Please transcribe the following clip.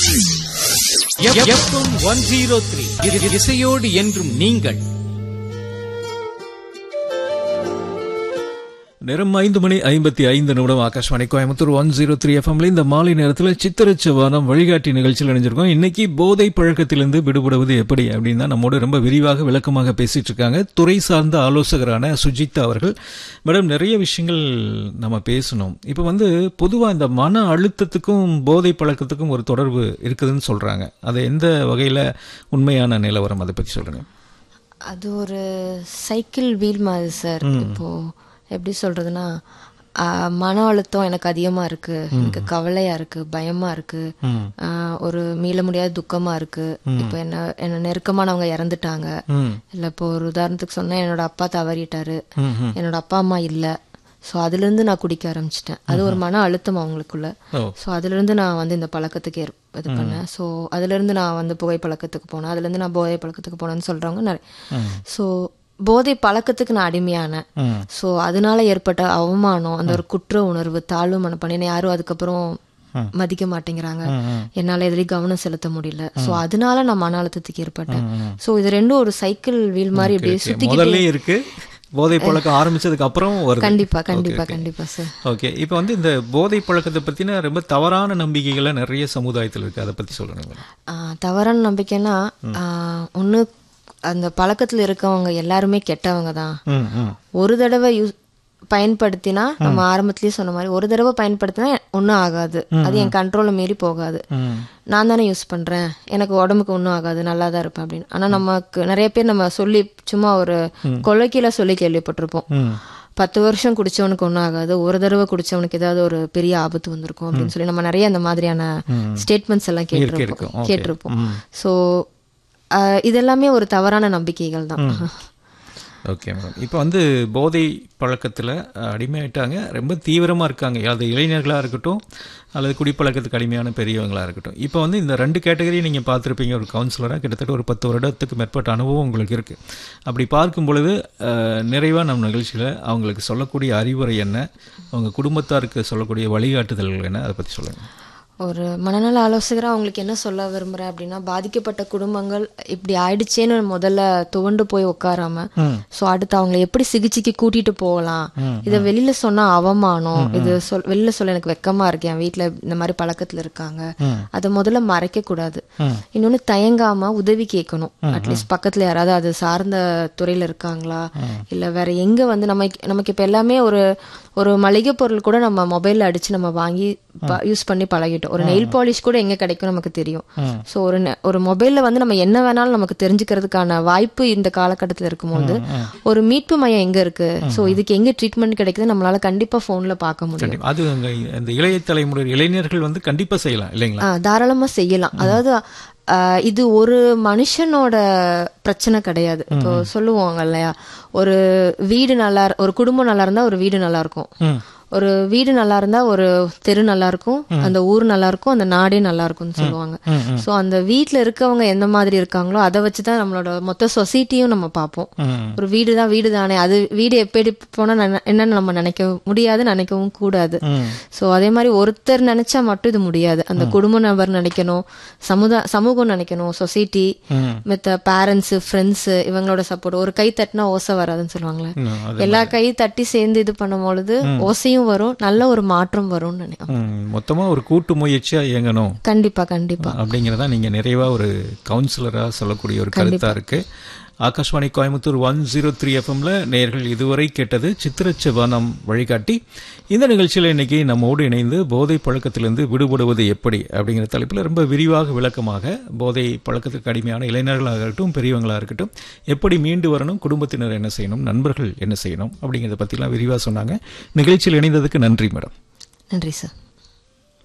FM one zero three இசையோடு என்றும் நீங்கள் நேரம் ஐந்து மணி ஐம்பத்தி ஐந்து நிமிடம் Akashvani Coimbatore one zero three எஃப்எம்ல இந்த மாலை நேரத்தில் சித்திரச்சவானம் வழிகாட்டி நிகழ்ச்சியில் இணைஞ்சிருக்கோம் இன்னைக்கு போதை பழக்கத்திலிருந்து விடுபடுவது எப்படி அப்படின்னு தான் நம்மோடு ரொம்ப விரிவாக விளக்கமாக பேசிட்டு இருக்காங்க துறை சார்ந்த ஆலோசகரான சுஜிதா அவர்கள் மேடம் நிறைய விஷயங்கள் நம்ம பேசணும் இப்போ வந்து பொதுவாக இந்த மன அழுத்தத்துக்கும் போதை பழக்கத்துக்கும் ஒரு தொடர்பு இருக்குதுன்னு சொல்றாங்க அது எந்த வகையில் உண்மையான நிலவரம் அதை பற்றி சொல்லுங்க அது ஒரு சைக்கிள் வீல் மாதிரி சார் இப்போ எப்படி சொல்றதுன்னா ஆ, மன அழுத்தம் எனக்கு அதிகமா இருக்கு எனக்கு கவலையா இருக்கு பயமா இருக்கு ஆ, ஒரு மீள முடியாத துக்கமா இருக்கு இப்போ என்ன என்ன நெருக்கமானவங்க இறந்துட்டாங்க இல்ல இப்போ ஒரு உதாரணத்துக்கு சொன்னா என்னோட அப்பா தவறிட்டாரு என்னோட அப்பா அம்மா இல்ல ஸோ அதுல இருந்து நான் குடிக்க ஆரம்பிச்சிட்டேன் அது ஒரு மன அழுத்தம் அவங்களுக்குள்ள ஓ. ஸோ அதுல இருந்து நான் வந்து இந்த பழக்கத்துக்கு ஏற் இது பண்ணேன் ஸோ அதுல இருந்து நான் வந்து புகை பழக்கத்துக்கு போனேன் அதுல இருந்து நான் போதை பழக்கத்துக்கு போனேன்னு சொல்றவங்க நிறைய ஸோ போதை பழக்கத்துக்கு நான் அடிமையானேன் ஸோ அதனால ஏற்பட்ட அவமானம் அந்த ஒரு குற்ற உணர்வு தாழ்வு மனப்பான்மை என்னை யாரும் அதுக்கப்புறம் மதிக்க மாட்டேங்கிறாங்க என்னால எதிரையும் கவனம் செலுத்த முடியல ஸோ அதனால நான் மன அழுத்தத்துக்கு ஏற்பட்டேன் ஸோ இது ரெண்டும் ஒரு சைக்கிள் வீல் மாதிரி இப்படியே சுத்திக்கிட்டே முதல்ல இருக்கு போதை பழக்கம் ஆரம்பிச்சதுக்கு அப்புறம் வருது கண்டிப்பா கண்டிப்பா கண்டிப்பா சார் ஓகே இப்போ வந்து இந்த போதை பழக்கத்தை பத்தின ரொம்ப தவறான நம்பிக்கைகளை நிறைய சமுதாயத்தில் இருக்கு அதை பத்தி சொல்லுங்க ஆஹ் தவறான நம்பிக்கைன்னா ஒன்று அந்த பழக்கத்துல இருக்கவங்க எல்லாருமே கெட்டவங்க தான் ம் ம் ஒரு தடவை யூஸ் பயன்படுத்தினா நம்ம ஆரம்பத்திலேயே சொன்ன மாதிரி ஒரு தடவை பயன்படுத்தினா ஒன்றும் ஆகாது அது என் கண்ட்ரோலை மீறி போகாது நான் தானே யூஸ் பண்றேன் எனக்கு உடம்புக்கு ஒன்றும் ஆகாது நல்லா தான் இருப்பேன் அப்படின்னு ஆனா நமக்கு நிறைய பேர் நம்ம சொல்லி சும்மா ஒரு கொலைக்கீழ சொல்லி கேள்விப்பட்டிருப்போம் பத்து வருஷம் குடிச்சவனுக்கு ஒன்றும் ஆகாது ஒரு தடவை குடிச்சவனுக்கு ஏதாவது ஒரு பெரிய ஆபத்து வந்திருக்கும் அப்படின்னு சொல்லி நம்ம நிறைய அந்த மாதிரியான ஸ்டேட்மெண்ட்ஸ் எல்லாம் இருக்கும். கேட்டிருப்போம் Okay. கேட்டிருப்போம் ஸோ இதெல்லாமே ஒரு தவறான நம்பிக்கைகள் தான் ஓகே மேடம் இப்போ வந்து போதை பழக்கத்தில் அடிமையாயிட்டாங்க ரொம்ப தீவிரமாக இருக்காங்க அது இளைஞர்களாக இருக்கட்டும் அல்லது குடிப்பழக்கத்துக்கு அடிமையான பெரியவங்களாக இருக்கட்டும் இப்போ வந்து இந்த ரெண்டு கேட்டகரியும் நீங்கள் பார்த்துருப்பீங்க ஒரு கவுன்சிலராக கிட்டத்தட்ட ஒரு பத்து வருடத்துக்கு மேற்பட்ட அனுபவம் உங்களுக்கு இருக்குது அப்படி பார்க்கும் பொழுது நிறைவாக நம்ம நிகழ்ச்சியில் அவங்களுக்கு சொல்லக்கூடிய அறிவுரை என்ன அவங்க குடும்பத்தாருக்கு சொல்லக்கூடிய வழிகாட்டுதல்கள் என்ன அதை பற்றி சொல்லுங்கள் ஒரு மனநல ஆலோசகரா அவங்களுக்கு என்ன சொல்ல விரும்புறேன் அப்படின்னா பாதிக்கப்பட்ட குடும்பங்கள் இப்படி ஆயிடுச்சேன்னு முதல்ல துவண்டு போய் உட்காராம சோ அடுத்து அவங்களை எப்படி சிகிச்சைக்கு கூட்டிட்டு போகலாம் இத வெளியில சொன்னா அவமானம் இது சொல் வெளியில சொல்ல எனக்கு வெக்கமா இருக்கு என் வீட்டுல இந்த மாதிரி பழக்கத்துல இருக்காங்க அதை முதல்ல மறைக்க கூடாது இன்னொன்னு தயங்காம உதவி கேட்கணும் அட்லீஸ்ட் பக்கத்துல யாராவது அது சார்ந்த துறையில இருக்காங்களா இல்ல வேற எங்க வந்து நம்ம நமக்கு இப்ப எல்லாமே ஒரு ஒரு மளிகை பொருள் கூட நம்ம மொபைல்ல அடிச்சு நம்ம வாங்கி யூஸ் பண்ணி பழகிட்டோம் ஒரு நெயில் பாலிஷ் கூட எங்க கிடைக்கும் நமக்கு தெரியும் சோ ஒரு நெ- ஒரு மொபைல்ல வந்து நம்ம என்ன வேணாலும் நமக்கு தெரிஞ்சுக்கிறதுக்கான வாய்ப்பு இந்த காலகட்டத்துல இருக்கும்போது ஒரு மீட்பு மையம் எங்க இருக்கு சோ இதுக்கு எங்க ட்ரீட்மெண்ட் கிடைக்குது நம்மளால கண்டிப்பா போன்ல பார்க்க முடியும் கண்டிப்பா. அது அங்க இந்த இளைய தலைமுறை இளைஞர்கள் வந்து கண்டிப்பாக செய்யலாம் இல்லைங்களா ஆ, தாராளமா செய்யலாம் அதாவது ஆ, இது ஒரு மனுஷனோட பிரச்சனை கிடையாது இப்போ சொல்லுவாங்க இல்லையா ஒரு வீடு நல்லா இரு- ஒரு குடும்பம் நல்லா இருந்தா ஒரு வீடு நல்லா இருக்கும் ஒரு வீடு நல்லா இருந்தா ஒரு தெரு நல்லா இருக்கும் அந்த ஊர் நல்லா இருக்கும் அந்த நாடே நல்லா இருக்கும்னு சொல்லுவாங்க சோ அந்த வீட்ல இருக்கவங்க எந்த மாதிரி இருக்காங்களோ அதை வச்சுதான் நம்மளோட மொத்த சொசைட்டியும் நம்ம பார்ப்போம் ஒரு வீடு தான் வீடு தானே அது வீடு எப்படி போனா நன- என்னன்னு நம்ம நினைக்க முடியாது நினைக்கவும் கூடாது சோ அதே மாதிரி ஒருத்தர் நினைச்சா மட்டும் இது முடியாது அந்த குடும்ப நபர் நினைக்கணும் சமுதாய சமூகம் நினைக்கணும் சொசைட்டி மித்த பேரண்ட்ஸ் ஃப்ரெண்ட்ஸ் இவங்களோட சப்போர்ட் ஒரு கை தட்டினா ஓசை வராதுன்னு சொல்லுவாங்களே ம், அது எல்லா கை தட்டி சேர்ந்து இது பண்ணும் பொழுது ஓசையும் வரும் நல்ல ஒரு மாற்றம் வரும்னு நினைக்கிறேன் ம், மொத்தமா ஒரு கூட்டு முயற்சியா இயங்கணும் கண்டிப்பா கண்டிப்பா அப்படிங்கிறதா நீங்க நிறைவா ஒரு கவுன்சிலரா சொல்லக்கூடிய ஒரு கருத்தா இருக்கு Akashvani Coimbatore one zero three எஃப்எம்ல நேயர்கள் இதுவரை கேட்டது சித்திரச்சவானம் வழிகாட்டி இந்த நிகழ்ச்சியில் இன்னைக்கு நம்மோடு இணைந்து போதை பழக்கத்திலிருந்து விடுபடுவது எப்படி அப்படிங்கிற தலைப்பில் ரொம்ப விரிவாக விளக்கமாக போதை பழக்கத்துக்கு அடிமையான இளைஞர்களாக இருக்கட்டும் பெரியவங்களாக இருக்கட்டும் எப்படி மீண்டு வரணும் குடும்பத்தினர் என்ன செய்யணும் நண்பர்கள் என்ன செய்யணும் அப்படிங்கிறத பற்றிலாம் விரிவாக சொன்னாங்க நிகழ்ச்சியில் இணைந்ததுக்கு நன்றி மேடம் நன்றி சார்